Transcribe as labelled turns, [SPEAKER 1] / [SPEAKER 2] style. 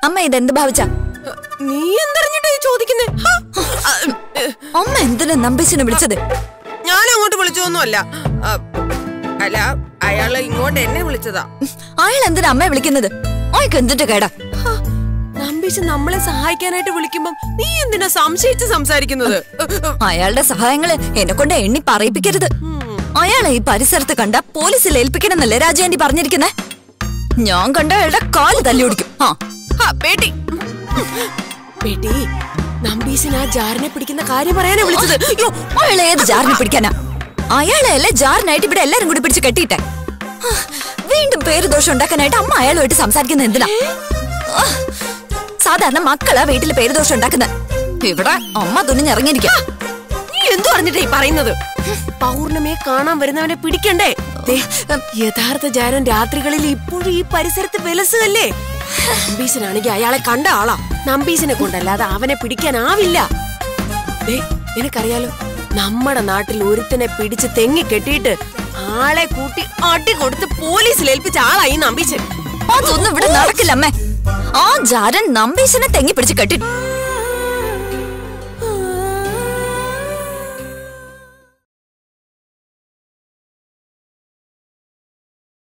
[SPEAKER 1] അമ്മ ഇതെന്ത് ഭാവിച്ച
[SPEAKER 2] നീ എന്തറിഞ്ഞിട്ടാ ഈ ചോദിക്കുന്നേ ഹാ? ആ, ഏ,
[SPEAKER 1] അമ്മ എന്തിനാ നമ്പീശനെ വിളിച്ചത്
[SPEAKER 2] ഞാൻ അങ്ങോട്ട് വിളിച്ചൊന്നുമല്ല ആ, അല്ല അയാള് ഇങ്ങോട്ട് എന്നെ വിളിച്ചതാ
[SPEAKER 1] അയാൾ എന്തിനാ അമ്മയെ വിളിക്കുന്നത് അയാൾക്ക് എന്തിട്ട് കേടാ
[SPEAKER 2] ഹാ, നമ്പീശ് നമ്മളെ സഹായിക്കാനായിട്ട് വിളിക്കുമ്പം നീ എന്തിനാ സംശയിച്ച് സംസാരിക്കുന്നത്
[SPEAKER 1] അയാളുടെ സഹായങ്ങള് എന്നെ കൊണ്ട് എണ്ണി പറയിപ്പിക്കരുത് അയാളെ ഈ പരിസരത്ത് കണ്ട പോലീസിൽ ഏൽപ്പിക്കണമെന്നല്ലേ രാജാന്റി പറഞ്ഞിരിക്കുന്നേ ഞാൻ കണ്ട അയാളുടെ കാല് തല്ലി ഓടിക്കും ആ
[SPEAKER 2] ഹാ, പേട്ടി പേട്ടി നമ്പീശിന് ആ ജാറിനെ പിടിക്കുന്ന കാര്യം പറയാനാ വിളിച്ചത്
[SPEAKER 1] അയ്യോ അയാൾ ഏത് ജാറിനെ പിടിക്കാനാ അയാളെ അല്ലേ ജാറിനായിട്ട് ഇവിടെ എല്ലാരും കൂടി പിടിച്ച് കെട്ടിയിട്ടെ ആ, വീണ്ടും പേര് ദോഷം ഉണ്ടാക്കാനായിട്ട് അമ്മ അയാളുമായിട്ട് സംസാരിക്കുന്നത് എന്തിനാ ആ, സാധാരണ മക്കളാ വീട്ടിൽ പേര് ദോഷം ഉണ്ടാക്കുന്നത് ഇവിടെ അമ്മ തുനിഞ്ഞിറങ്ങിയിരിക്കാം
[SPEAKER 2] നീ എന്തു പറഞ്ഞിട്ടാ ഈ പറയുന്നത് പൗർണമിയെ കാണാൻ വരുന്നവനെ പിടിക്കണ്ടേ ദേ, യഥാർത്ഥ ജാരൻ രാത്രികളിൽ ഇപ്പോഴും ഈ പരിസരത്ത് വിലസുകല്ലേ നമ്പീശനാണെങ്കിൽ അയാളെ കണ്ട ആളാ നമ്പീശനെ കൊണ്ടല്ലാതെ അവനെ പിടിക്കാനാവില്ല ദേ, നിനക്കറിയാലോ നമ്മുടെ നാട്ടിൽ ഒരുത്തനെ പിടിച്ച് തെങ്ങി കെട്ടിയിട്ട് ആളെ കൂട്ടി അടി കൊടുത്ത് പോലീസിൽ ഏൽപ്പിച്ച ആളാ ഈ നമ്പീശൻ
[SPEAKER 1] അതൊന്നും ഇവിടെ നടക്കില്ല അമ്മേ ആ ജാരൻ നമ്പീശനെ തെങ്ങി പിടിച്ച് കെട്ടി